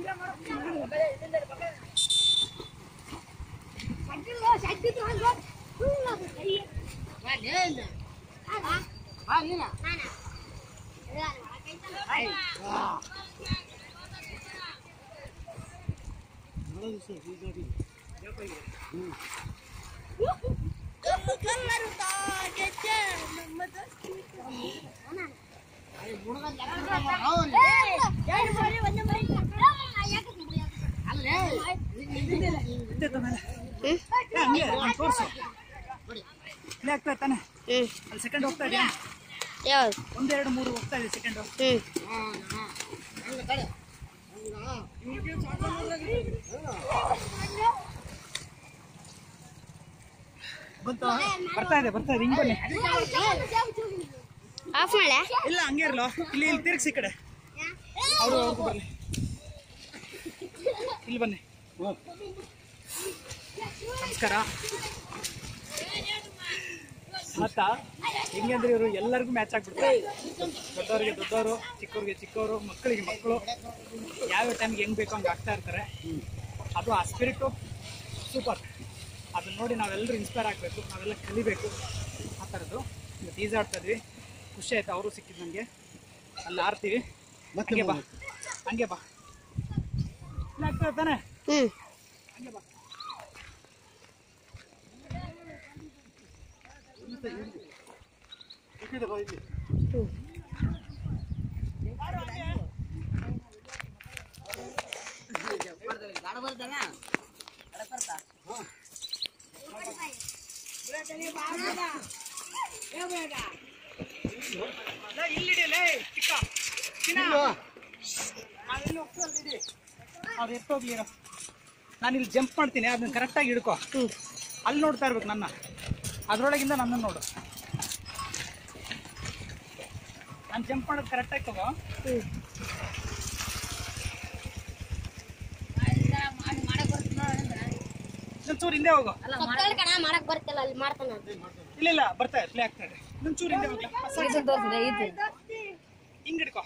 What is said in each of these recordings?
ಹಂಗೆ ತೋರಿಸು ಪ್ಲೇ ಆಗ್ತಾ ತಾನೆ ಹ್ಮ್ ಅಲ್ಲಿ ಸೆಕೆಂಡ್ ಹೋಗ್ತಾ ಇದೆಯಾ ಯಾವ್ದು ಒಂದೆರಡು ಮೂರು ಹೋಗ್ತಾ ಇದೆ ಸೆಕೆಂಡ್ ಹ್ಮ್ ಬಂತು ಬರ್ತಾ ಇದೆ ಬರ್ತಾ ಇದೆ ಹಿಂಗ್ ಬನ್ನಿ ಆಫ್ ಮಾಡೆ ಇಲ್ಲ ಹಂಗೆ ಇರಲೋ ಇಲ್ಲಿ ಇಲ್ಲಿ ತಿರ್ಗಿಸಿ ಈ ಕಡೆ ಅವರು ಅವ್ರಿಗೂ ಬರಲಿ ಇಲ್ಲಿ ಬನ್ನಿ ನಮಸ್ಕಾರ ಮತ್ತ ಹೆಂಗಂದ್ರೆ ಇವರು ಎಲ್ಲರಿಗೂ ಮ್ಯಾಚ್ ಆಗ್ಬಿಡ್ತಾರೆ ದೊಡ್ಡವರಿಗೆ ದೊಡ್ಡವರು ಚಿಕ್ಕವ್ರಿಗೆ ಚಿಕ್ಕವರು ಮಕ್ಕಳಿಗೆ ಮಕ್ಕಳು ಯಾವ್ಯಾವ ಟೈಮ್ಗೆ ಹೆಂಗ್ ಬೇಕೋ ಹಂಗೆ ಆಗ್ತಾ ಇರ್ತಾರೆ ಅದು ಆ ಸ್ಪಿರಿಟು ಸೂಪರ್ ಅದನ್ನ ನೋಡಿ ನಾವೆಲ್ಲರೂ ಇನ್ಸ್ಪೈರ್ ಆಗಬೇಕು ನಾವೆಲ್ಲ ಕಲಿಬೇಕು ಆ ಥರದ್ದು ಇವತ್ತು ಈಜಾಡ್ತಾ ಇದ್ವಿ ಖುಷಿ ಆಯ್ತು ಅವರು ಸಿಕ್ಕಿದ್ದು ನನಗೆ ಅಲ್ಲಿ ಆರ್ತೀವಿ ಹಂಗೆ ಬಾ ಹಂಗೆ ಬಾ ಇಲ್ಲ ಆಗ್ತದೆ ತಾನೆ ಹ್ಮ್ ಹಂಗೆ ಬಾ ಲೇ, ಇಲ್ಲಿ ಇಡಿ, ಲೇ, ಚಿಕ್ಕ ಚಿನ್ನ. ನಾವ್ ಎಲ್ಲಿ ಹೋಗ್ತೀವಿ ಅಲ್ಲಿ ಇಡಿ. ಅವ್ರು ಎತ್ತೋಗ್ಲಿ ಇರೋ. ನಾನು ಇಲ್ಲಿ ಜಂಪ್ ಮಾಡ್ತೀನಿ ಅದನ್ನ ಕರೆಕ್ಟಾಗಿ ಹಿಡ್ಕೊ ಹ್ಮ್ ಅಲ್ಲಿ ನೋಡ್ತಾ ಇರ್ಬೇಕು ನನ್ನ ಅದ್ರೊಳಗಿಂದ ನನ್ನನ್ನು ನೋಡು ನಾನು ಜಂಪ್ ಮಾಡೋದು ಕರೆಕ್ಟಾಗಿ ತಗೋ ಹ್ಮ್ ಒಂಚೂರು ಹಿಂದೆ ಹೋಗು ಕಣ ಮಾಡಕ್ ಬರ್ತಿಲ್ಲ ಅಲ್ಲಿ ಮಾಡ್ತಾನ ಇಲ್ಲ ಇಲ್ಲ ಬರ್ತಾ ಪ್ಲೇ ಆಗ್ತಾ ಇದೆ ಒಂಚೂರು ಹಿಂದೆ ಹೋಗ್ಲಾ ಹಿಂಗ್ ಹಿಡ್ಕೊ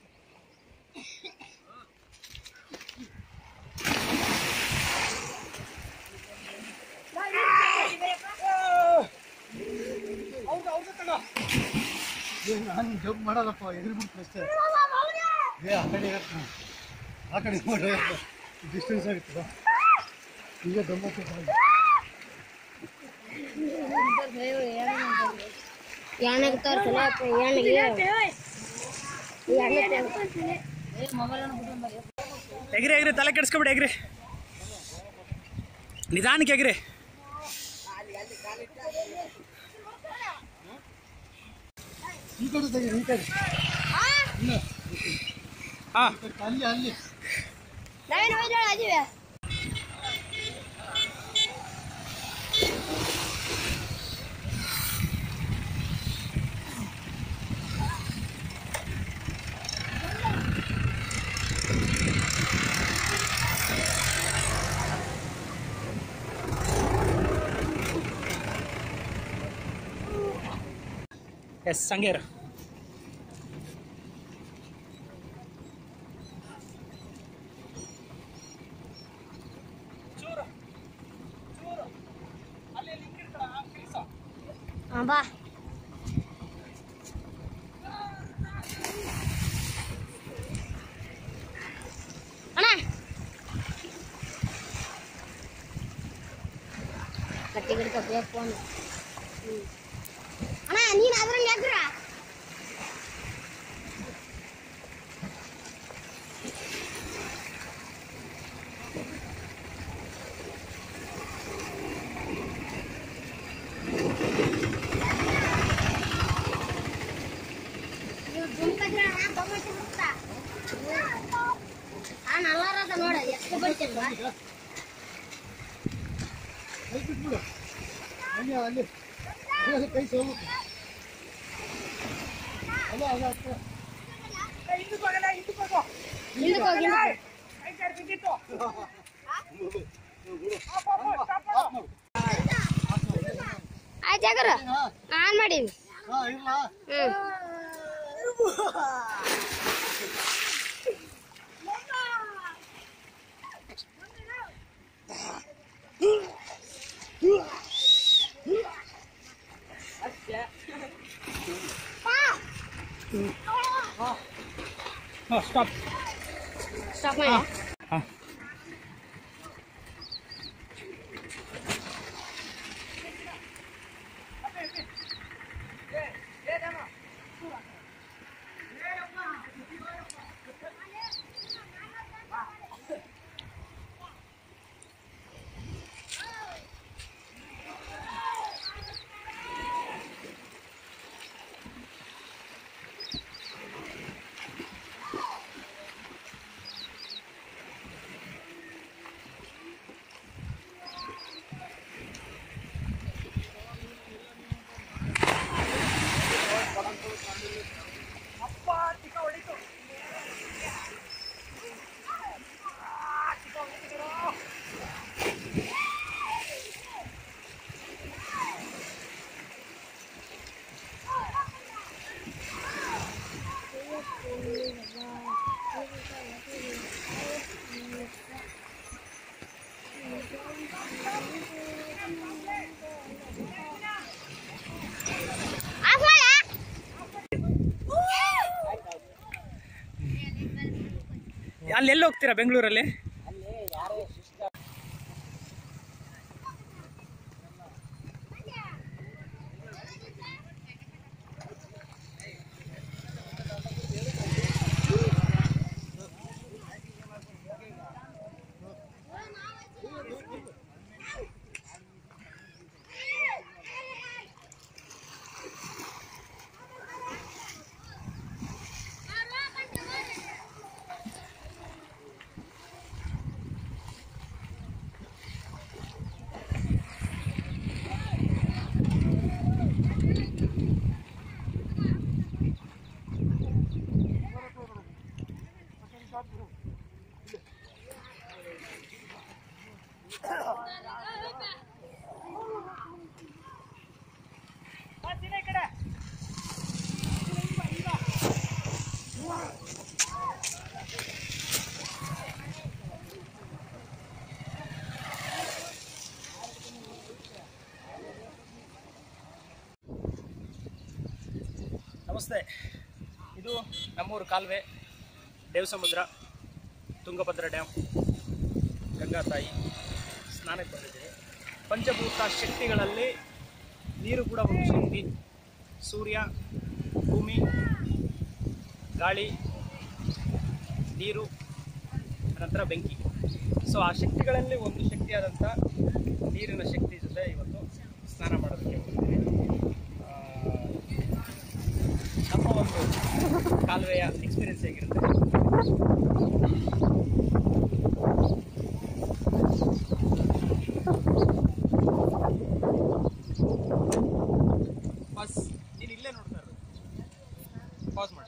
ಹೌದು ಹೌದು ತಗೋ ನಾನು ಜಂಪ್ ಮಾಡಲ್ಲಪ್ಪ ಎದುರು ಬಿಟ್ಟು ಅಷ್ಟೇ ಏ ಆ ಕಡೆ ಇರತ್ತೆ ನಾನು. ಆ ಕಡೆ ಮಾಡ್ರೆ ಡಿಸ್ಟೆನ್ಸ್ ಆಗುತ್ತದ ಈಗ ಗಮ್ಮತ್ತು ಯಾಣಕ್ಕೆ ತೋರ್ಸಲ್ಲ ಯಾಣಿಗೆ ಎಗ್ರಿ ಎಗ್ರಿ ತಲೆ ಕೆಡಿಸ್ಕೊಬಿಡಿ ಎಗ್ರಿ ನಿಧಾನಕ್ಕೆ ಎಗ್ರಿ ಈ ಕಡೆ ತೆಗೀರಿ ಈ ಕಡೆ ಹಾ ಅಲ್ಲಿ ಅಲ್ಲಿ ನಾವೇನು ವೈದ್ಯರು ಅದೀವಿ ಎಸ್ ಸಂಗೇರ ಹಾಂ ಬಾ ಅಣ್ಣ ಕಟ್ಟಿ ಗಿಡಕ ಬೇಕು ಫೋನ್ ಅಣ್ಣ ನೀನು ಅದ್ರಲ್ಲಿ ಯಾಕ್ರ ನೀವು ದುಮ್ಕದ್ರೆ ಅಣ್ಣ ತೊಗೊಂಡು ಬಿಡ್ತಾ ಆ ನಲ್ಲಾರದ ನೋಡ ಎಷ್ಟು ಬಡಿಸಿಲ್ವಾ ಕೈ ಬಿಟ್ಬಿಡು ಹಂಗೆ ಅಲ್ಲಿ ಅಲ್ಲಿ ಕೈ ಸೋಗುತ್ತೆ ಅಲ್ಲ ಅಲ್ಲ ಅಷ್ಟೇ ಹಿಂದಕ್ಕೆ ಹೋಗಲ್ಲ ಹಿಂದಕ್ಕೆ ಹೋಗು ಹಿಂದಕ್ಕೆ ಹೋಗಿ ಹಿಂದಕ್ಕೆ. ಕೈ ಜಾರಿ ಬಿದ್ದಿತ್ತು ಆಯ್ತು ಯಾಕರ ಆನ್ ಮಾಡೀನಿ ಹಾ ಇಲ್ಲ ಹ್ಮ್ ಹಾಂ ಸ್ಟಾಪ್ ಸ್ಟಾಪ್ ಮಾಡಿ ಹಾಂ ಆಫ್ ಮಾಡ ಅಲ್ಲಿ ಎಲ್ಲಿ ಹೋಗ್ತೀರಾ ಬೆಂಗಳೂರಲ್ಲಿ ನಮಸ್ತೆ ಇದು ನಮ್ಮೂರು ಕಾಲುವೆ ದೇವಸಮುದ್ರ ತುಂಗಭದ್ರಾ ಡ್ಯಾಮ್ ಗಂಗಾ ತಾಯಿ ಸ್ನಾನಕ್ಕೆ ಬಂದಿದ್ದೀವಿ ಪಂಚಭೂತ ಶಕ್ತಿಗಳಲ್ಲಿ ನೀರು ಕೂಡ ಒಂದು ಶಕ್ತಿ ಸೂರ್ಯ ಭೂಮಿ ಗಾಳಿ ನೀರು ನಂತರ ಬೆಂಕಿ ಸೊ ಆ ಶಕ್ತಿಗಳಲ್ಲಿ ಒಂದು ಶಕ್ತಿಯಾದಂಥ ನೀರಿನ ಶಕ್ತಿ ಜೊತೆ ಇವತ್ತು ಸ್ನಾನ ಮಾಡೋದಕ್ಕೆ ಹೋಗ್ತೀವಿ ಆ, ನಮ್ಮ ಒಂದು ಕಾಲುವೆಯ ಎಕ್ಸ್ಪೀರಿಯನ್ಸ್ ಹೇಗಿರುತ್ತೆ ಬಸ್ ನೀನು ಇಲ್ಲೇ ನೋಡ್ತಾ ಇರೋದು ಪಾಸ್ ಮಾಡಿ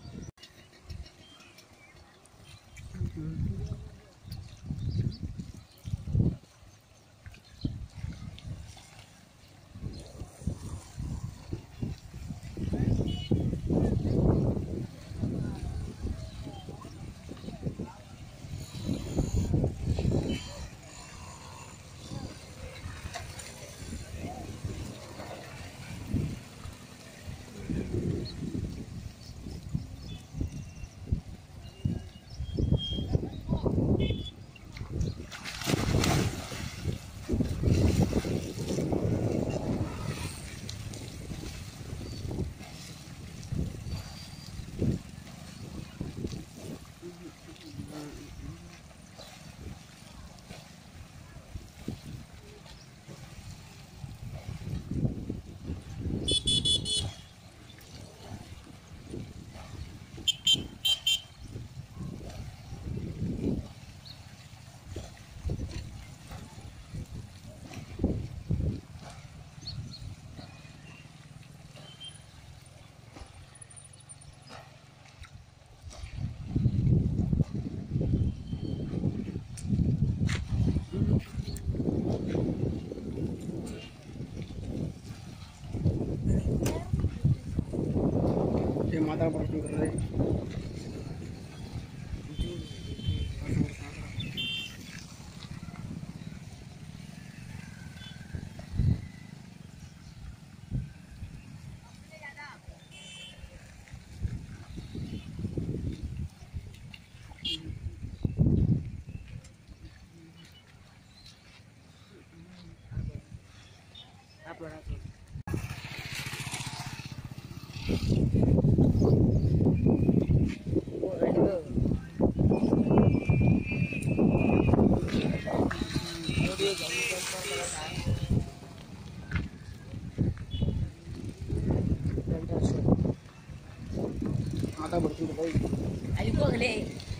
ಮಾತಾಡ್ಬಾರ್ದು ಆಟ ಬರ್ತಿದ್ದೆ ಬೈ ಅಲ್ಲಿ ಹೋಗಲೇ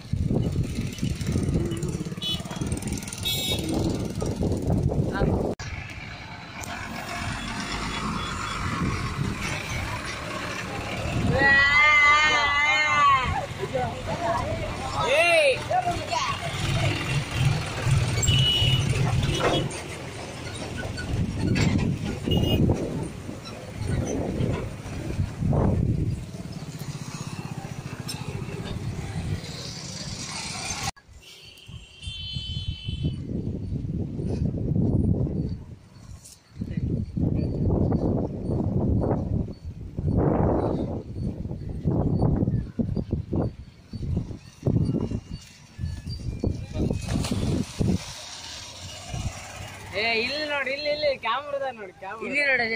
ಏ ಇಲ್ಲಿ ನೋಡಿ ಇಲ್ಲಿ ಇಲ್ಲಿ ಕ್ಯಾಮ್ರಾದ ನೋಡಿ ಕ್ಯಾಮ್ರಾ ಇಲ್ಲಿ ನೋಡೋದು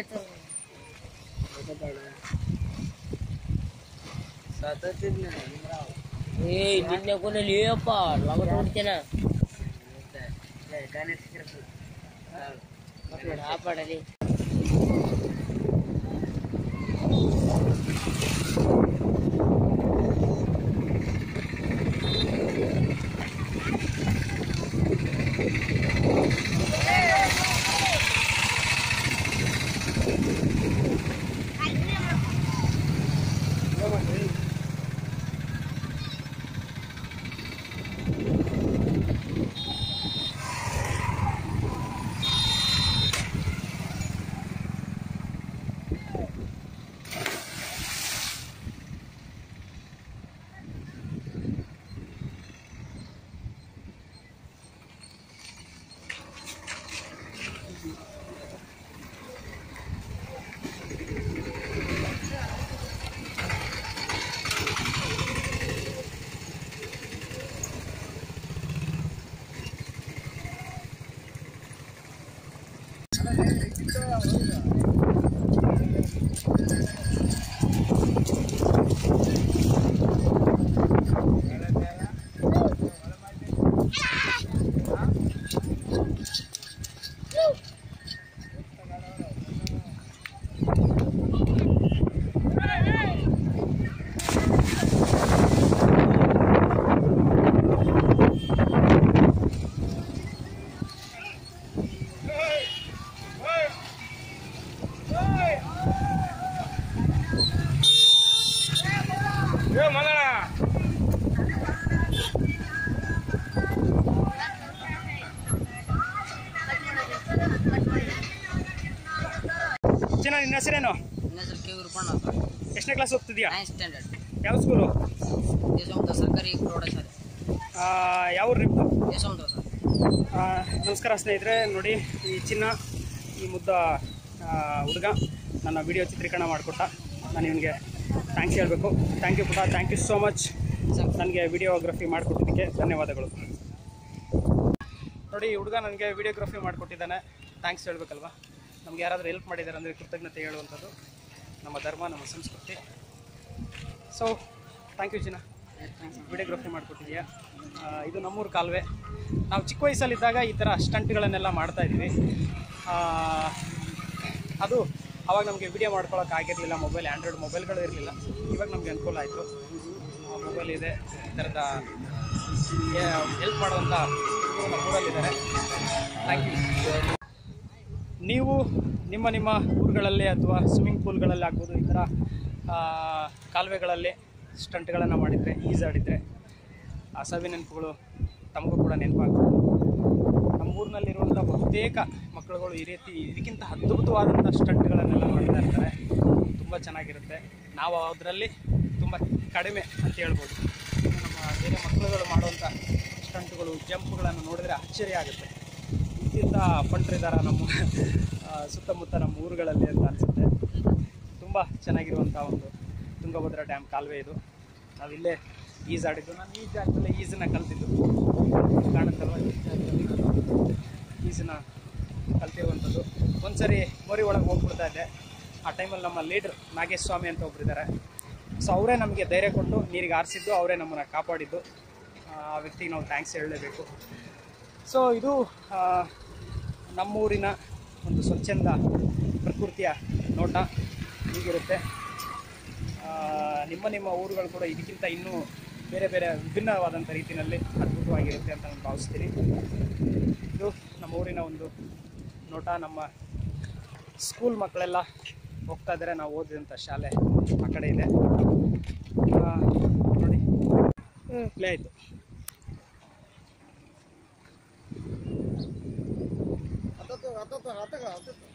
ಏ ನಿನ್ನೆ ಕೊನಲ್ಲಿ ಅಪ್ಪ ಲಗ ನೋಡ್ತೇನ ಆಪಾಡಲಿ ಚಿನ್ನ ನಿನ್ನ ಹೆಸರೇನು ನನ್ನ ಹೆಸರು ಕೆ ವಿರುಪಣ್ಣ ಎಷ್ಟನೇ ಕ್ಲಾಸ್ ಹೋಗ್ತಿದ್ಯಾ ನೈನ್ತ್ ಸ್ಟ್ಯಾಂಡರ್ಡ್ ಯಾವ ಸ್ಕೂಲು ಯಶವಂತ ಸರ್ಕಾರಿ ಪ್ರೌಢಶಾಲೆ ಯಾವ ಊರು ನಿಮ್ದು ಯಶವಂತ ಸರ್ ಆ, ನಮಸ್ಕಾರ ಸ್ನೇಹಿತರೆ ನೋಡಿ ಈ ಚಿನ್ನ ಈ ಮುದ್ದ ಹುಡುಗ ನನ್ನ ವಿಡಿಯೋ ಚಿತ್ರೀಕರಣ ಮಾಡಿಕೊಟ್ಟ ನಾನು ಇವನಿಗೆ ಥ್ಯಾಂಕ್ಸ್ ಹೇಳಬೇಕು ಥ್ಯಾಂಕ್ ಯು ಪುಟ ಥ್ಯಾಂಕ್ ಯು ಸೋ ಮಚ್ ನನಗೆ ವಿಡಿಯೋಗ್ರಫಿ ಮಾಡಿಕೊಟ್ಟಿದ್ದಕ್ಕೆ ಧನ್ಯವಾದಗಳು ನೋಡಿ ಈ ಹುಡುಗ ನನಗೆ ವಿಡಿಯೋಗ್ರಫಿ ಮಾಡಿಕೊಟ್ಟಿದ್ದಾನೆ ಥ್ಯಾಂಕ್ಸ್ ಹೇಳ್ಬೇಕಲ್ವಾ ನಮ್ಗೆ ಯಾರಾದರೂ ಹೆಲ್ಪ್ ಮಾಡಿದ್ದಾರೆ ಅಂದರೆ ಕೃತಜ್ಞತೆ ಹೇಳುವಂಥದ್ದು ನಮ್ಮ ಧರ್ಮ ನಮ್ಮ ಸಂಸ್ಕೃತಿ ಸೊ ಥ್ಯಾಂಕ್ ಯು ಚಿನ್ನ ವಿಡಿಯೋಗ್ರಫಿ ಮಾಡಿಕೊಟ್ಟಿದ್ಯಾ ಆ, ಇದು ನಮ್ಮೂರು ಕಾಲುವೆ ನಾವು ಚಿಕ್ಕ ವಯಸ್ಸಲ್ಲಿದ್ದಾಗ ಈ ಥರ ಸ್ಟಂಟ್ಗಳನ್ನೆಲ್ಲ ಮಾಡ್ತಾ ಇದ್ವಿ ಆ, ಅದು ಅವಾಗ ನಮಗೆ ವಿಡಿಯೋ ಮಾಡ್ಕೊಳಕ್ಕೆ ಆಗಿರಲಿಲ್ಲ ಮೊಬೈಲ್ ಆ್ಯಂಡ್ರಾಯ್ಡ್ ಮೊಬೈಲ್ಗಳು ಇರಲಿಲ್ಲ ಇವಾಗ ನಮಗೆ ಅನುಕೂಲ ಆಯಿತು ಮೊಬೈಲ್ ಇದೆ ಈ ಥರದ ಹೆಲ್ಪ್ ಮಾಡುವಂಥ ಹುಡುಗರು ನಮ್ಮ ಊರಲ್ಲಿದ್ದಾರೆ ಥ್ಯಾಂಕ್ ಯು ನೀವು ನಿಮ್ಮ ನಿಮ್ಮ ಊರುಗಳಲ್ಲಿ ಅಥವಾ ಸ್ವಿಮ್ಮಿಂಗ್ ಪೂಲ್ಗಳಲ್ಲಿ ಆಗ್ಬೋದು ಈ ಥರ ಆ, ಕಾಲುವೆಗಳಲ್ಲಿ ಸ್ಟಂಟ್ಗಳನ್ನು ಮಾಡಿದರೆ ಈಜಾಡಿದರೆ ಆ ಸವಿ ನೆನಪುಗಳು ತಮಗೂ ಕೂಡ ನೆನಪಾಗ್ತದೆ ನಮ್ಮ ಊರಿನಲ್ಲಿರುವಂಥ ಬಹುತೇಕ ಮಕ್ಕಳುಗಳು ಈ ರೀತಿ ಇದಕ್ಕಿಂತ ಅದ್ಭುತವಾದಂಥ ಸ್ಟಂಟ್ಗಳನ್ನೆಲ್ಲ ಮಾಡ್ತಾ ಇರ್ತಾರೆ ತುಂಬ ಚೆನ್ನಾಗಿರುತ್ತೆ ನಾವು ಅದರಲ್ಲಿ ತುಂಬ ಕಡಿಮೆ ಅಂತ ಹೇಳ್ಬೋದು ಇನ್ನು ನಮ್ಮ ಬೇರೆ ಮಕ್ಕಳುಗಳು ಮಾಡುವಂಥ ಸ್ಟಂಟ್ಗಳು ಜಂಪ್ಗಳನ್ನು ನೋಡಿದರೆ ಆಶ್ಚರ್ಯ ಆಗುತ್ತೆ ಇಂತಿಂಥ ಪಂಟ್ರಿದಾರ ನಮ್ಮ ಆ, ಸುತ್ತಮುತ್ತ ನಮ್ಮ ಊರುಗಳಲ್ಲಿ ಅಂತ ಅನಿಸುತ್ತೆ ತುಂಬ ಚೆನ್ನಾಗಿರುವಂಥ ಒಂದು ತುಂಗಭದ್ರಾ ಡ್ಯಾಮ್ ಕಾಲುವೆ ಇದು ನಾವಿಲ್ಲೇ ಈಜಾಡಿದ್ದು ನಾನು ಈ ಜಾಗದಲ್ಲೇ ಈಜನ್ನ ಕಲ್ತಿದ್ದು ಕಾಣುತ್ತಲ್ವ ಈ ಜಾಗದಲ್ಲಿ ನಾನು ಈಜನ್ನ ಕಲ್ತಿರುವಂಥದ್ದು ಒಂದ್ಸರಿ ಮೋರಿ ಒಳಗೆ ಹೋಗ್ಬಿಡ್ತಾ ಇದ್ದೆ ಆ ಟೈಮಲ್ಲಿ ನಮ್ಮ ಲೀಡ್ರ್ ನಾಗೇಶ್ ಸ್ವಾಮಿ ಅಂತ ಒಬ್ಬರಿದ್ದಾರೆ ಸೊ ಅವರೇ ನಮಗೆ ಧೈರ್ಯ ಕೊಟ್ಟು ನೀರಿಗೆ ಆರಿಸಿದ್ದು ಅವರೇ ನಮ್ಮನ್ನು ಕಾಪಾಡಿದ್ದು ಆ ವ್ಯಕ್ತಿಗೆ ನಾವು ಥ್ಯಾಂಕ್ಸ್ ಹೇಳಲೇಬೇಕು ಸೊ ಇದು ಆ, ನಮ್ಮೂರಿನ ಒಂದು ಸ್ವಚ್ಛಂದ ಪ್ರಕೃತಿಯ ನೋಟ ಹೀಗಿರುತ್ತೆ ಆ, ನಿಮ್ಮ ನಿಮ್ಮ ಊರುಗಳು ಕೂಡ ಇದಕ್ಕಿಂತ ಇನ್ನೂ ಬೇರೆ ಬೇರೆ ವಿಭಿನ್ನವಾದಂಥ ರೀತಿಯಲ್ಲಿ ಅದ್ಭುತವಾಗಿರುತ್ತೆ ಅಂತ ನಾನು ಭಾವಿಸ್ತೀನಿ ಇದು ನಮ್ಮ ಊರಿನ ಒಂದು ನೋಟ ನಮ್ಮ ಸ್ಕೂಲ್ ಮಕ್ಕಳೆಲ್ಲ ಹೋಗ್ತಾ ಇದ್ದಾರೆ ನಾವು ಓದಿದಂಥ ಶಾಲೆ ಆ ಕಡೆ ಇದೆ ಆ, ನೋಡಿ ಪ್ಲೇ ಆಯಿತು ಹತ್ತತ್ತು ಹತ್ತತ್ತು ಹತ್ತಗ ಹತ್ತತ್ತು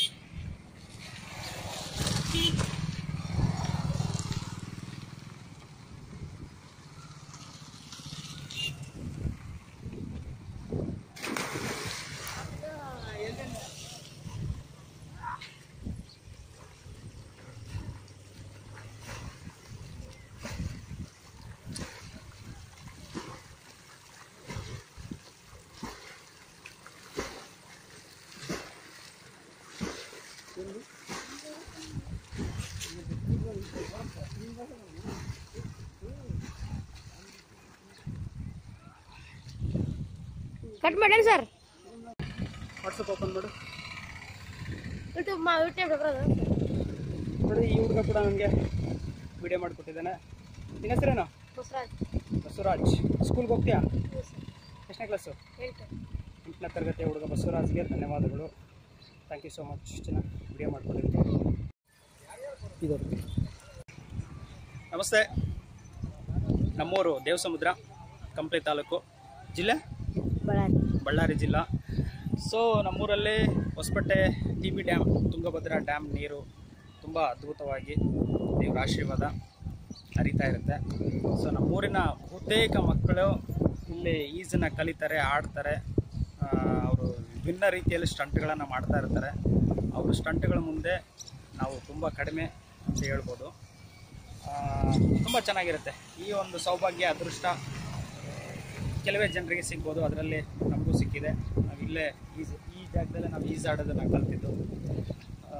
ಕಟ್ ಮಾಡೇನು ಸರ್ ವಾಟ್ಸಪ್ ಓಪನ್ ಮಾಡು ಯೂಟ್ಯೂಬ್ ಮಾ ಯೂಟ್ಯೂಬ್ ಬರೋದು ನೋಡಿ ಈ ಹುಡುಗ ಕೂಡ ನನಗೆ ವಿಡಿಯೋ ಮಾಡಿಕೊಟ್ಟಿದ್ದಾನೆ ನಿನ್ನ ಹೆಸರೇನು ಬಸವರಾಜ್ ಬಸವರಾಜ್ ಸ್ಕೂಲ್ಗೆ ಹೋಗ್ತೀಯಾ ಎಷ್ಟನೇ ಕ್ಲಾಸು ಹೇಳ್ತೆ ಎಂಟನೇ ತರಗತಿಯ ಹುಡುಗ ಬಸವರಾಜ್ಗೆ ಧನ್ಯವಾದಗಳು ಥ್ಯಾಂಕ್ ಯು ಸೋ ಮಚ್ ಚೆನ್ನಾಗಿ ವಿಡಿಯೋ ಮಾಡ್ಕೊಂಡಿದ್ದೀನಿ ಇದು ನಮಸ್ತೆ ನಮ್ಮೂರು ದೇವಸಮುದ್ರ ಕಂಪ್ಲಿ ತಾಲೂಕು ಜಿಲ್ಲೆ ಬಳ್ಳಾರಿ ಬಳ್ಳಾರಿ ಜಿಲ್ಲಾ ಸೊ ನಮ್ಮೂರಲ್ಲಿ Hospet T B dam Tungabhadra dam ನೀರು ತುಂಬ ಅದ್ಭುತವಾಗಿ ದೇವರ ಆಶೀರ್ವಾದ ಹರಿತಾ ಇರುತ್ತೆ ಸೊ ನಮ್ಮೂರಿನ ಬಹುತೇಕ ಮಕ್ಕಳು ಇಲ್ಲಿ ಈಜನ್ನು ಕಲಿತಾರೆ ಆಡ್ತಾರೆ ಅವರು ವಿಭಿನ್ನ ರೀತಿಯಲ್ಲಿ ಸ್ಟಂಟ್ಗಳನ್ನು ಮಾಡ್ತಾ ಇರ್ತಾರೆ ಅವರು ಸ್ಟಂಟ್ಗಳ ಮುಂದೆ ನಾವು ತುಂಬ ಕಡಿಮೆ ಅಂತ ಹೇಳ್ಬೋದು ತುಂಬ ಚೆನ್ನಾಗಿರುತ್ತೆ ಈ ಒಂದು ಸೌಭಾಗ್ಯ ಅದೃಷ್ಟ ಕೆಲವೇ ಜನರಿಗೆ ಸಿಗ್ಬೋದು ಅದರಲ್ಲಿ ನಮಗೂ ಸಿಕ್ಕಿದೆ ನಾವು ಇಲ್ಲೇ ಈಜ್ ಈ ಜಾಗದಲ್ಲೇ ನಾವು ಈಜಾಡೋದನ್ನು ಕಲ್ತಿದ್ದು ಆ,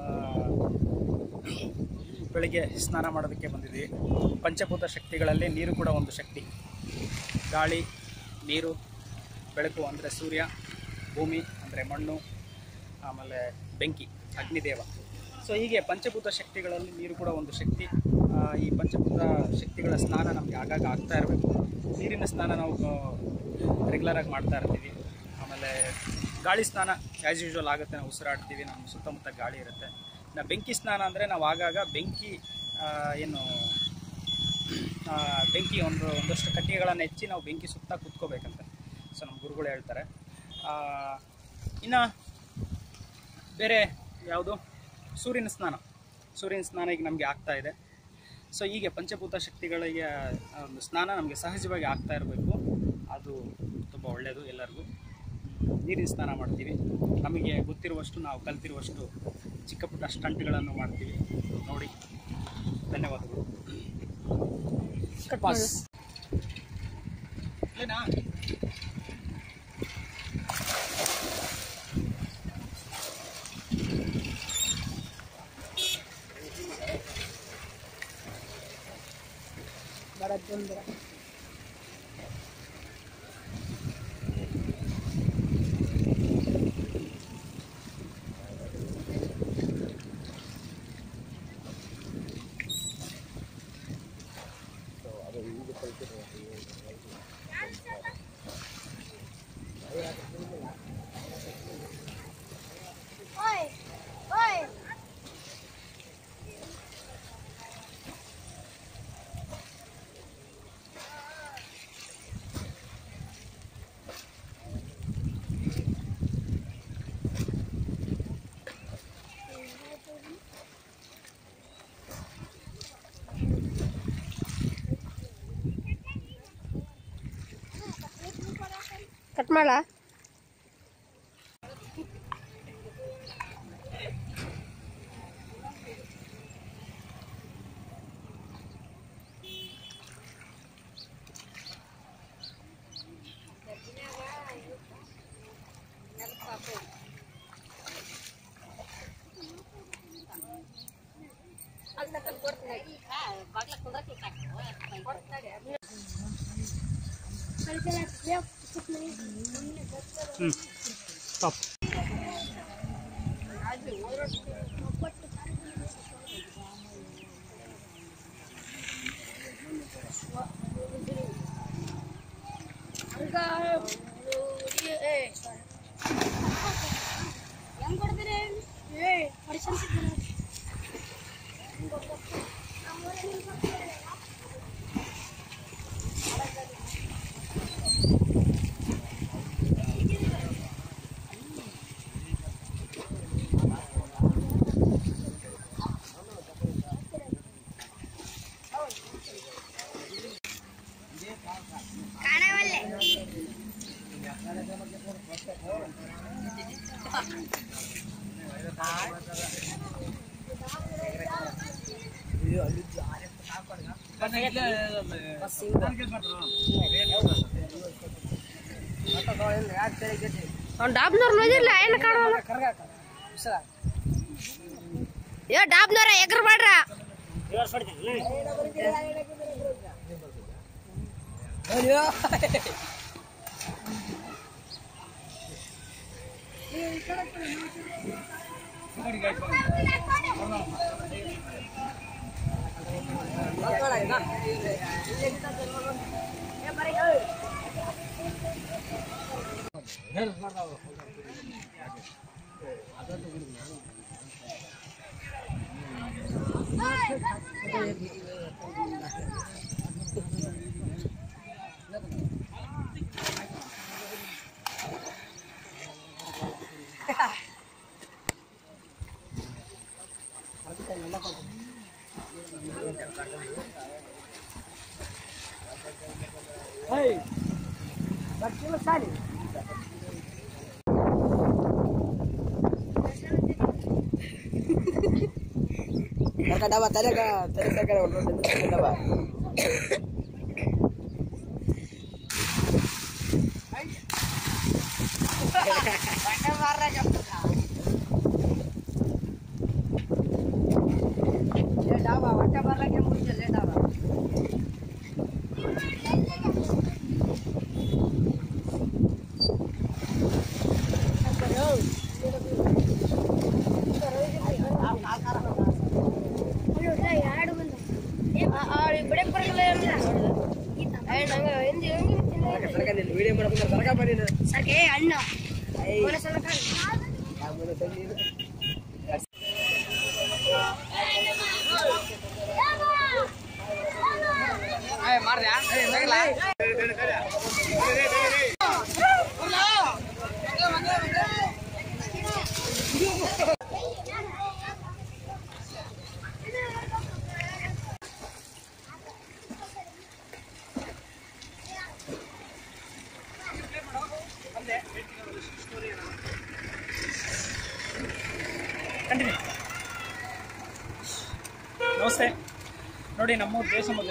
ಬೆಳಿಗ್ಗೆ ಸ್ನಾನ ಮಾಡೋದಕ್ಕೆ ಬಂದಿದ್ವಿ ಪಂಚಭೂತ ಶಕ್ತಿಗಳಲ್ಲಿ ನೀರು ಕೂಡ ಒಂದು ಶಕ್ತಿ ಗಾಳಿ ನೀರು ಬೆಳಕು ಅಂದರೆ ಸೂರ್ಯ ಭೂಮಿ ಅಂದರೆ ಮಣ್ಣು ಆಮೇಲೆ ಬೆಂಕಿ ಅಗ್ನಿದೇವ ಸೊ ಹೀಗೆ ಪಂಚಭೂತ ಶಕ್ತಿಗಳಲ್ಲಿ ನೀರು ಕೂಡ ಒಂದು ಶಕ್ತಿ ಆ, ಈ ಪಂಚಭೂತ ಶಕ್ತಿಗಳ ಸ್ನಾನ ನಮಗೆ ಆಗಾಗ ಆಗ್ತಾ ಇರಬೇಕು ನೀರಿನ ಸ್ನಾನ ನಾವು ರೆಗ್ಯುಲರಾಗಿ ಮಾಡ್ತಾ ಇರ್ತೀವಿ ಆಮೇಲೆ ಗಾಳಿ ಸ್ನಾನ ಆ್ಯಸ್ ಯೂಶ್ವಲ್ ಆಗುತ್ತೆ ನಾವು ಉಸಿರಾಡ್ತೀವಿ ನಮ್ಮ ಸುತ್ತಮುತ್ತ ಗಾಳಿ ಇರುತ್ತೆ ಇನ್ನು ಬೆಂಕಿ ಸ್ನಾನ ಅಂದರೆ ನಾವು ಆಗಾಗ ಬೆಂಕಿ ಆ, ಏನು ಆ, ಬೆಂಕಿ ಒಂದು ಒಂದಷ್ಟು ಕಟ್ಟಿಗೆಗಳನ್ನು ಹೆಚ್ಚಿ ನಾವು ಬೆಂಕಿ ಸುತ್ತ ಕುತ್ಕೋಬೇಕಂತೆ ಸೊ ನಮ್ಮ ಗುರುಗಳು ಹೇಳ್ತಾರೆ ಇನ್ನು ಬೇರೆ ಯಾವುದು ಸೂರ್ಯನ ಸ್ನಾನ ಸೂರ್ಯನ ಸ್ನಾನ ಈಗ ನಮಗೆ ಆಗ್ತಾ ಇದೆ ಸೊ ಹೀಗೆ ಪಂಚಭೂತ ಶಕ್ತಿಗಳಿಗೆ ಆ ಒಂದು ಸ್ನಾನ ನಮಗೆ ಸಹಜವಾಗಿ ಆಗ್ತಾ ಇರಬೇಕು ಅದು ತುಂಬ ಒಳ್ಳೆಯದು ಎಲ್ಲರಿಗೂ ನೀರಿನ ಸ್ನಾನ ಮಾಡ್ತೀವಿ ನಮಗೆ ಗೊತ್ತಿರುವಷ್ಟು ನಾವು ಕಲ್ತಿರುವಷ್ಟು ಚಿಕ್ಕ ಪುಟ್ಟ ಸ್ಟಂಟ್ಗಳನ್ನು ಮಾಡ್ತೀವಿ ನೋಡಿ ಧನ್ಯವಾದಗಳು ಪಾಸ್ ಏನಾ ಓಯ್ ಓಯ್ ಕಟ್ ಮಾಡ ಹ್ಞೂ ಟಾಪ್ ಹೆಂಗ್ ಕೊಡ್ತೀರಿ ಏ ಪರ್ಸನ್ ಅವ್ನು ಡಾಬ್ನವ್ರು ನೋಡಿಲ್ಲ ಏನು ಕಾಣೋಲ್ಲ ಏ ಡಾಬ್ನವ್ರ ಎಗ್ರ ಮಾಡ್ರ ಎರಡು ಬಂದ ಬಿಡಕ್ ಬರಲ್ಲ ಸರ್ಗೆ ಅಣ್ಣ ಅವನ ಸಲಕ ಕಂಟಿನ್ಯೂ ನಮಸ್ತೆ ನೋಡಿ ನಮ್ಮೂರು ದೇವಸಮುದ್ರ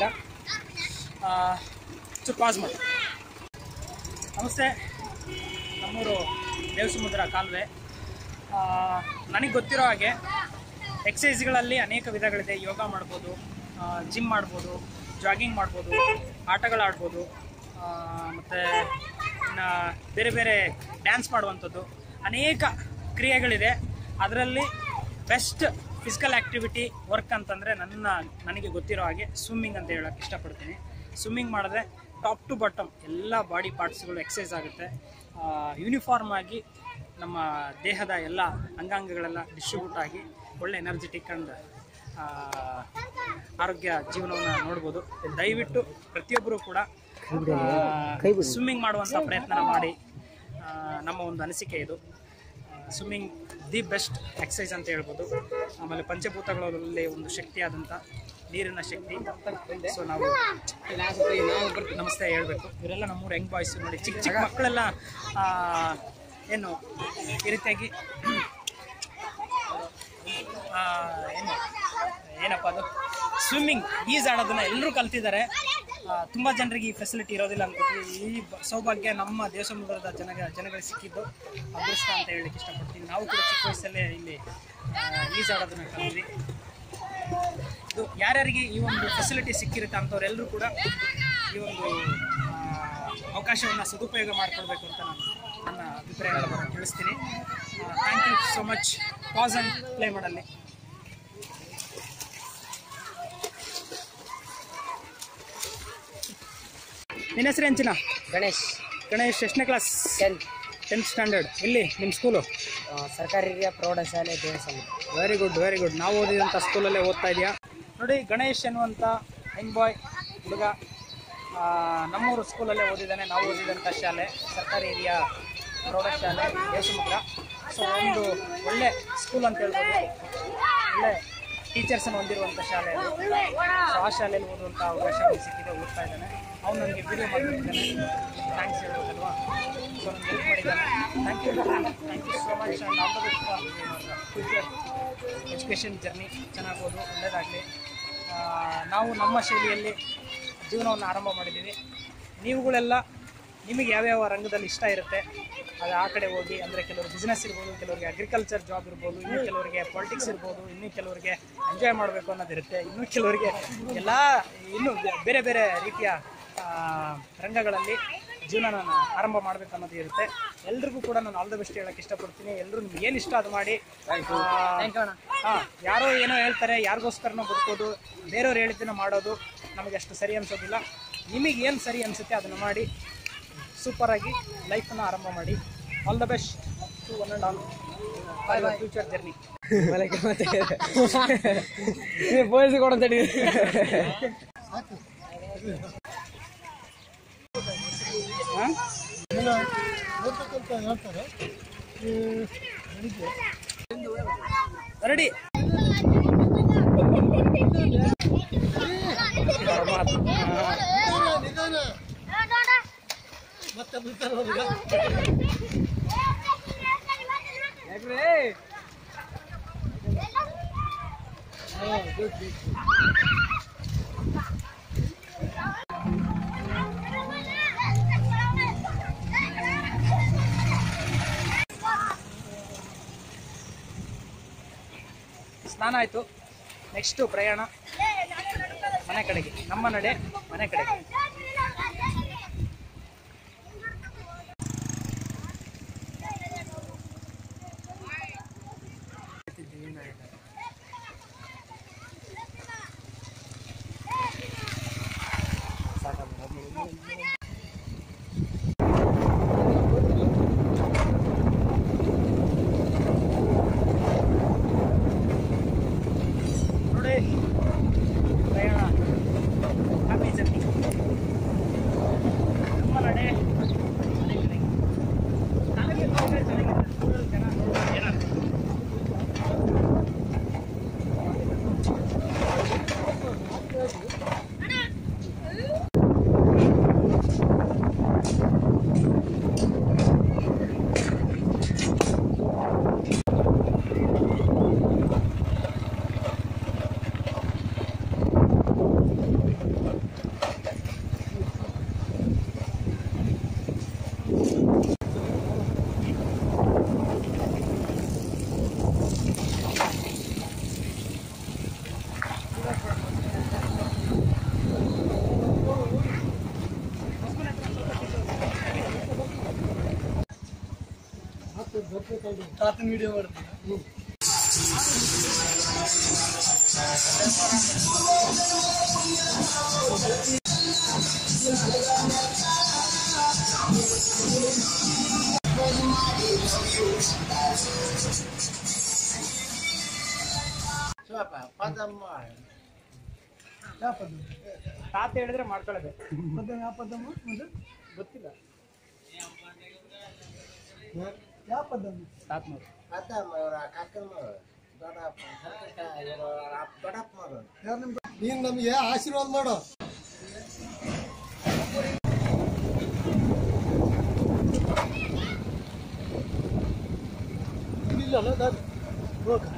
ಚೂರು ಪಾಸ್ ಮಾಡಿ ನಮಸ್ತೆ ನಮ್ಮೂರು ದೇವಸಮುದ್ರ ಕಾಲುವೆ ನನಗೆ ಗೊತ್ತಿರೋ ಹಾಗೆ ಎಕ್ಸಸೈಸ್ಗಳಲ್ಲಿ ಅನೇಕ ವಿಧಗಳಿದೆ ಯೋಗ ಮಾಡ್ಬೋದು ಜಿಮ್ ಮಾಡ್ಬೋದು ಜಾಗಿಂಗ್ ಮಾಡ್ಬೋದು ಆಟಗಳಾಡ್ಬೋದು ಮತ್ತು ಇನ್ನು ಬೇರೆ ಬೇರೆ ಡ್ಯಾನ್ಸ್ ಮಾಡುವಂಥದ್ದು ಅನೇಕ ಕ್ರಿಯೆಗಳಿದೆ ಅದರಲ್ಲಿ ಬೆಸ್ಟ್ ಫಿಸಿಕಲ್ ಆ್ಯಕ್ಟಿವಿಟಿ ವರ್ಕ್ ಅಂತಂದರೆ ನನ್ನ ನನಗೆ ಗೊತ್ತಿರೋ ಹಾಗೆ ಸ್ವಿಮ್ಮಿಂಗ್ ಅಂತ ಹೇಳೋಕ್ಕೆ ಇಷ್ಟಪಡ್ತೀನಿ ಸ್ವಿಮ್ಮಿಂಗ್ ಮಾಡಿದ್ರೆ ಟಾಪ್ ಟು ಬಾಟಮ್ ಎಲ್ಲ ಬಾಡಿ ಪಾರ್ಟ್ಸ್ಗಳು ಎಕ್ಸಸೈಸ್ ಆಗುತ್ತೆ ಯೂನಿಫಾರ್ಮ್ ಆಗಿ ನಮ್ಮ ದೇಹದ ಎಲ್ಲ ಅಂಗಾಂಗಗಳೆಲ್ಲ ಡಿಸ್ಟ್ರಿಬ್ಯೂಟ್ ಆಗಿ ಒಳ್ಳೆ ಎನರ್ಜೆಟಿಕ್ ಆ್ಯಂಡ್ ಆರೋಗ್ಯ ಜೀವನವನ್ನು ನೋಡ್ಬೋದು ದಯವಿಟ್ಟು ಪ್ರತಿಯೊಬ್ಬರು ಕೂಡ ಸ್ವಿಮ್ಮಿಂಗ್ ಮಾಡುವಂಥ ಪ್ರಯತ್ನ ಮಾಡಿ ಆ, ನಮ್ಮ ಒಂದು ಅನಿಸಿಕೆ ಇದು ಸ್ವಿಮ್ಮಿಂಗ್ ದಿ ಬೆಸ್ಟ್ ಎಕ್ಸಸೈಸ್ ಅಂತ ಹೇಳ್ಬೋದು ಆಮೇಲೆ ಪಂಚಭೂತಗಳಲ್ಲಿ ಒಂದು ಶಕ್ತಿಯಾದಂಥ ನೀರಿನ ಶಕ್ತಿ ಸೊ ನಾವು ನಮಸ್ತೆ ಹೇಳ್ಬೇಕು ಇವರೆಲ್ಲ ನಮ್ಮೂರು ಯಂಗ್ ಬಾಯ್ಸ್ ನೋಡಿ ಚಿಕ್ಕ ಚಿಕ್ಕ ಮಕ್ಕಳೆಲ್ಲ ಆ, ಏನು ಈ ರೀತಿಯಾಗಿ ಆ, ಏನು ಏನಪ್ಪ ಅದು ಸ್ವಿಮ್ಮಿಂಗ್ ಈಜಾಡೋದನ್ನ ಎಲ್ಲರೂ ಕಲ್ತಿದ್ದಾರೆ ಆ, ತುಂಬಾ ಜನರಿಗೆ ಈ ಫೆಸಿಲಿಟಿ ಇರೋದಿಲ್ಲ ಅನ್ಕೋತೀವಿ ಈ ಬ- ಸೌಭಾಗ್ಯ ನಮ್ಮ ದೇವಸಮುದ್ರದ ಜನ ಜನಗಳಿಗೆ ಸಿಕ್ಕಿದ್ದು ಅದೃಷ್ಟ ಅಂತ ಹೇಳಲಿಕ್ಕೆ ಇಷ್ಟಪಡ್ತೀನಿ ನಾವು ಕೂಡ ಚಿಕ್ಕ ವಯಸ್ಸಲ್ಲೇ ಇಲ್ಲಿ ಆ, ಈಜಾಡೋದನ್ನ ಕಲಿದ್ವಿ ಇದು ಯಾರ್ಯಾರಿಗೆ ಈ ಒಂದು ಫೆಸಿಲಿಟಿ ಸಿಕ್ಕಿರುತ್ತೆ ಅಂಥವ್ರೆಲ್ಲರೂ ಕೂಡ ಈ ಒಂದು ಅವಕಾಶವನ್ನು ಸದುಪಯೋಗ ಮಾಡ್ಕೊಳ್ಬೇಕು ಅಂತ ನಾನು ನನ್ನ ಅಭಿಪ್ರಾಯಗಳನ್ನು ತಿಳಿಸ್ತೀನಿ thank you so much pass and play ಮಾಡಲ್ಲಿ ನಿನ್ನ ಹೆಸರು ಎಂಚಿನ ಗಣೇಶ್ ಗಣೇಶ್ ಎಷ್ಟನೇ ಕ್ಲಾಸ್ ಟೆಂತ್ ಟೆಂತ್ ಸ್ಟ್ಯಾಂಡರ್ಡ್ ಇಲ್ಲಿ ನಿಮ್ಮ ಸ್ಕೂಲು ಸರ್ಕಾರಿ ಹಿರಿಯ ಪ್ರೌಢಶಾಲೆ ದೇವಸ್ಥಾನ ವೆರಿ ಗುಡ್ ವೆರಿ ಗುಡ್ ನಾವು ಓದಿದಂಥ ಸ್ಕೂಲಲ್ಲೇ ಓದ್ತಾ ಇದೆಯಾ ನೋಡಿ ಗಣೇಶ್ ಎನ್ನುವಂಥ ಯಂಗ್ ಬಾಯ್ ಹುಡುಗ ಆ, ನಮ್ಮೂರು ಸ್ಕೂಲಲ್ಲೇ ಓದಿದ್ದಾನೆ ನಾವು ಓದಿದಂಥ ಶಾಲೆ ಸರ್ಕಾರಿ ಹಿರಿಯ ಪ್ರೌಢಶಾಲೆ ದೇಶಮುದ್ರ ಸೊ ಒಂದು ಒಳ್ಳೆ ಸ್ಕೂಲ್ ಅಂತ ಹೇಳ್ಬೋದು ಒಳ್ಳೆ ಟೀಚರ್ಸನ್ನು ಹೊಂದಿರುವಂಥ ಶಾಲೆ ಅದು ಸೊ ಆ ಶಾಲೆಯಲ್ಲಿ ಓದುವಂಥ ಅವಕಾಶ ಅವ್ನಿಗೆ ಸಿಕ್ಕಿದೆ ಓದ್ತಾ ಇದ್ದಾನೆ ಅವ್ನು ನನಗೆ ವಿಡಿಯೋ ಮಾಡಿದ್ದಾನೆ ಥ್ಯಾಂಕ್ಸ್ ಹೇಳ್ಬೇಕಲ್ವಾ ಸೊ ನನಗೆ ಹೆಲ್ಪ್ ಮಾಡಿದ್ದಾನೆ thank you thank you so much and all the best future education journey ಚೆನ್ನಾಗಿ ಓದು ಒಳ್ಳೆಯದಾಗಲಿ ನಾವು ನಮ್ಮ ಶೈಲಿಯಲ್ಲಿ ಜೀವನವನ್ನು ಆರಂಭ ಮಾಡಿದ್ದೀವಿ ನೀವುಗಳೆಲ್ಲ ನಿಮಗೆ ಯಾವ್ಯಾವ ರಂಗದಲ್ಲಿ ಇಷ್ಟ ಇರುತ್ತೆ ಅದು ಆ ಕಡೆ ಹೋಗಿ ಅಂದರೆ ಕೆಲವರು ಬಿಸ್ನೆಸ್ ಇರ್ಬೋದು ಕೆಲವರಿಗೆ ಅಗ್ರಿಕಲ್ಚರ್ ಜಾಬ್ ಇರ್ಬೋದು ಇನ್ನು ಕೆಲವರಿಗೆ ಪಾಲಿಟಿಕ್ಸ್ ಇರ್ಬೋದು ಇನ್ನು ಕೆಲವರಿಗೆ ಎಂಜಾಯ್ ಮಾಡಬೇಕು ಅನ್ನೋದಿರುತ್ತೆ ಇನ್ನು ಕೆಲವರಿಗೆ ಎಲ್ಲ ಇನ್ನು ಬೇರೆ ಬೇರೆ ರೀತಿಯ ಆ, ರಂಗಗಳಲ್ಲಿ ಜೀವನನ ಆರಂಭ ಮಾಡಬೇಕು ಅನ್ನೋದು ಇರುತ್ತೆ ಎಲ್ರಿಗೂ ಕೂಡ ನಾನು ಆಲ್ ದ ಬೆಸ್ಟ್ ಹೇಳಕ್ಕೆ ಇಷ್ಟಪಡ್ತೀನಿ ಎಲ್ಲರೂ ನಿಮ್ಗೆ ಏನು ಇಷ್ಟ ಅದು ಮಾಡಿ ಹಾಂ ಯಾರೋ ಏನೋ ಹೇಳ್ತಾರೆ ಯಾರಿಗೋಸ್ಕರನೋ ಬದುಕೋದು ಬೇರೆಯವ್ರು ಹೇಳಿದ್ದನ್ನು ಮಾಡೋದು ನಮಗೆ ಅಷ್ಟು ಸರಿ ಅನ್ಸೋದಿಲ್ಲ ನಿಮಗೆ ಏನು ಸರಿ ಅನಿಸುತ್ತೆ ಅದನ್ನು ಮಾಡಿ ಸೂಪರಾಗಿ ಲೈಫನ್ನು ಆರಂಭ ಮಾಡಿ all the best to one and all future journey police ಕೊಡಂತ ಹಾಂ ಎಲ್ಲ ಓದ್ಬೇಕಂತ ಹೇಳ್ತಾರೆ ಈ ಬೆಳಿಗ್ಗೆ ರೆಡಿ ನಿಧಾನ, ನಿಧಾನ. ಮತ್ತೆ ಬಿಡ್ತಾರೆ ಅವ್ರಿಗೆ. ಹಾ, good, good, good. ಸ್ನಾನ ಆಯಿತು ನೆಕ್ಸ್ಟು ಪ್ರಯಾಣ ಮನೆ ಕಡೆಗೆ ನಮ್ಮ ನಡೆ ಮನೆ ಕಡೆಗೆ ನೋಡಿ ಪ್ರಯಾಣ ಹ್ಯಾಪಿ ಜರ್ನಿ ನಮ್ಮ ನಡೆ ಮನೆ ಕಡೆಗೆ ನನಗೆ ನೋಡಿದ್ರೆ ಚೆನ್ನಾಗಿದೆ ಊರಲ್ಲಿ ಜನ ನೋಡೋದು ಜನ ಮತ್ತೆ ಬರ್ಬೇಕಾದ್ರೆ ತಾತನ ವಿಡಿಯೋ ಮಾಡ್ತೀನಿ ಯಾವ ಪದ್ಮ ತಾತ ಹೇಳಿದ್ರೆ ಮಾಡ್ಕೊಳ್ಳೋದು ಪದ್ಮ ಯಾವ ಪದ್ಮ ಒಂದು ಗೊತ್ತಿಲ್ಲ ಯಾ- ಯಾವ ಪದ್ಮ ತಾತನವ್ರು ಯಾರು ನಿಮ್ಗೆ ನೀನು ನಮಗೆ ಆಶೀರ್ವಾದ ಮಾಡು ಇಲ್ಲಲ್ಲ ದಾರಿ ಹೋಗು.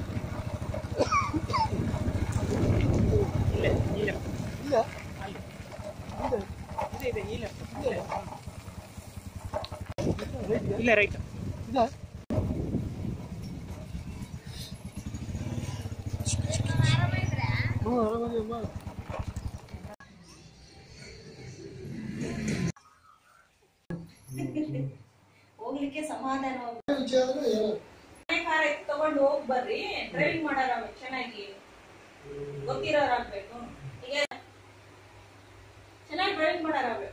ಇಲ್ಲೇ ಈ ಲೆಫ್ಟ್ ಇಲ್ಲ ಅಲ್ಲಿ ಇದೆ ಇದೆ ಇದೆ ಈ ಲೆಫ್ಟ್ ಇದೆ ರೈಟ್ ಇಲ್ಲೇ ರೈಟ್ ಇದೆ ಹ್ಞೂ ಆರಾಮದಿಯಮ್ಮ ಹೋಗ್ಲಿಕ್ಕೆ ಸಮಾಧಾನ ವಿಷಯ ಅಂದ್ರೆ ಏನು ಕಾರ್ ಎತ್ತ್ ತಗೊಂಡು ಹೋಗ್ ಬರ್ರಿ ಡ್ರೈವಿಂಗ್ ಮಾಡಾರ ಚೆನ್ನಾಗಿ ಗೊತ್ತಿರೋರಾಗ್ಬೇಕು ಈಗ ಚೆನ್ನಾಗಿ ಡ್ರೈವಿಂಗ್ ಮಾಡಾರಾಗ್ಬೇಕು